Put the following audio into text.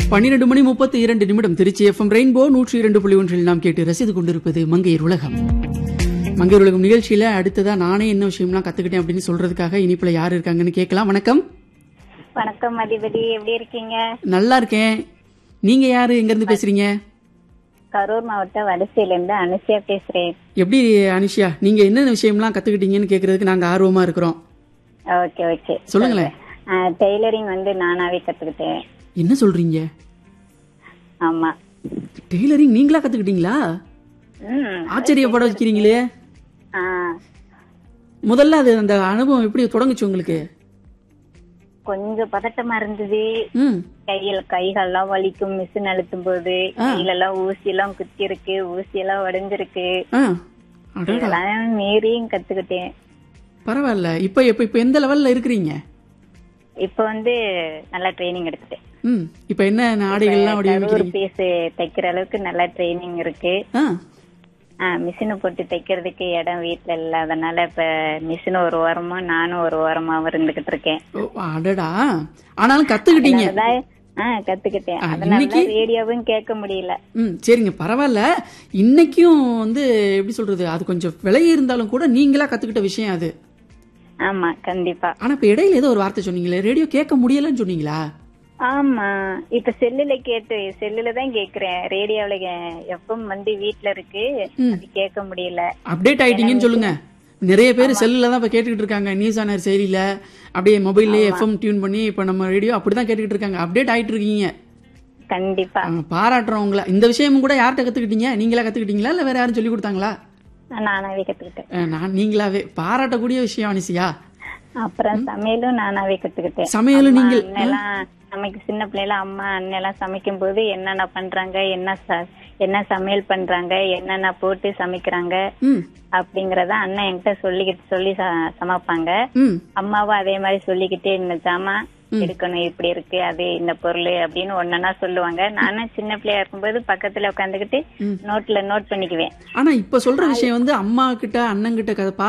பன்னிரண்டு மணி முப்பத்தி இரண்டு நிமிடம் திருச்சி எஃப்எம் ரெயின்போ நூற்றி இரண்டு புள்ளி ஒன்றில் நாம் கேட்டு ரசித்து கொண்டிருப்பது மங்கையர் உலகம் மங்கையர் உலகம் நிகழ்ச்சியில அடுத்ததா நானே என்ன விஷயம்லாம் கத்துக்கிட்டேன் அப்படின்னு சொல்றதுக்காக இனிப்புல யார் இருக்காங்கன்னு கேட்கலாம் வணக்கம் வணக்கம் அதிபதி எப்படி இருக்கீங்க நல்லா இருக்கேன் நீங்க யாரு எங்க இருந்து பேசுறீங்க கரூர் மாவட்டம் வடசையில இருந்து அனுசியா பேசுறேன் எப்படி அனுஷியா நீங்க என்னென்ன விஷயம்லாம் கத்துக்கிட்டீங்கன்னு கேக்குறதுக்கு நாங்க ஆர்வமா இருக்கிறோம் ஓகே ஓகே சொல்லுங்களேன் டெய்லரிங் வந்து நானாவே கத்துக்கிட்டேன் என்ன சொல்றீங்க ஆமா டெய்லரிங் நீங்களா கத்துக்கிட்டீங்களா ம் ஆச்சரியப்பட வைக்கிறீங்களே ஆ, முதல்ல அது அந்த அனுபவம் எப்படி தொடங்குச்சு உங்களுக்கு கொஞ்சம் பதட்டமா இருந்தது ம் கையில கைகள்லாம் வலிக்கும் மிஷின் அழுத்தும் போது கையில எல்லாம் ஊசி எல்லாம் குத்தி இருக்கு ஊசி எல்லாம் உடைஞ்சிருக்கு ஆ அடடா இதெல்லாம் மீறியும் கத்துக்கிட்டேன் பரவாயில்ல இப்ப இப்ப இப்ப எந்த லெவல்ல இருக்கிறீங்க இப்ப வந்து நல்லா ட்ரைனிங் எடுத்துட்டேன் ம் இப்ப என்ன ஆடைகள்லாம் கரூர் வடிவமைக்கிறீங்க பீஸ் தைக்கிற அளவுக்கு நல்லா ட்ரைனிங் இருக்கு ஆ மிஷினை போட்டு தைக்கிறதுக்கு இடம் வீட்டுல இல்லாதனால இப்ப மிஷின் ஒரு வாரமா நானும் ஒரு வாரமா இருந்துகிட்டு இருக்கேன் ஓ, அடடா ஆனாலும் கத்துக்கிட்டீங்க அதனாலதான், ஆ, கத்துக்கிட்டேன் ஆ, அதனாலதான் இன்னைக்கு? ரேடியோவும் கேட்க முடியல ம் சரிங்க பரவாயில்ல இன்னைக்கும் வந்து எப்படி சொல்றது அது கொஞ்சம் விலை இருந்தாலும் கூட நீங்களா கத்துக்கிட்ட விஷயம் அது ஆமா கண்டிப்பா ஆனா இப்ப இடையில ஏதோ ஒரு வார்த்தை சொன்னீங்களே ரேடியோ கேட்க முடியலன்னு சொன்னீங்களா ஆமா இப்ப செல்லுல கேட்டு செல்லுல தான் கேக்குறேன் ரேடியோல எப்பவும் வந்து வீட்டுல இருக்கு அது கேட்க முடியல அப்டேட் ஆயிட்டீங்கன்னு சொல்லுங்க நிறைய பேர் செல்லுல தான் இப்ப கேட்டுக்கிட்டு இருக்காங்க நியூஸ் ஆனர் செயலியில அப்படியே மொபைல்லே எஃப்எம் டியூன் பண்ணி இப்ப நம்ம ரேடியோ அப்படிதான் கேட்டுக்கிட்டு இருக்காங்க அப்டேட் ஆயிட்டு இருக்கீங்க கண்டிப்பா ஆ, பாராட்டுறோம் உங்களை இந்த விஷயமும் கூட யார்கிட்ட கத்துக்கிட்டீங்க நீங்களா கத்துக்கிட்டீங்களா இல்ல வேற யாரும் சொல்லி கொடுத்தாங்களா நானாவே கத்துக்கிட்டேன் ஆ, நான் நீங்களாவே பாராட்டக்கூடிய விஷயம் அனிசியா அப்புறம் சமையலும் நானாவே கத்துக்கிட்டேன் சமையலும் அம்மா, நீங்கள் அண்ணெல்லாம் நமக்கு சின்ன பிள்ளைல அம்மா அண்ணெல்லாம் சமைக்கும் போது என்னென்ன பண்றாங்க என்ன ச- என்ன சமையல் பண்றாங்க என்னென்ன போட்டு சமைக்கிறாங்க ம் அப்படிங்கறத அண்ணன் என்கிட்ட சொல்லிக்கிட்டு சொல்லி ச- சமைப்பாங்க ம் அம்மாவும் அதே மாதிரி சொல்லிக்கிட்டே இந்த ஜாமான் எடுக்கணும் இப்படி இருக்கு அது இந்த பொருள் அப்படின்னு ஒன்னொன்னா சொல்லுவாங்க நானும் சின்ன பிள்ளையா இருக்கும்போது பக்கத்துல உட்காந்துக்கிட்டு நோட்ல நோட் பண்ணிக்குவேன் ஆனா இப்ப சொல்ற விஷயம் வந்து அம்மா கிட்ட அண்ணன் கிட்ட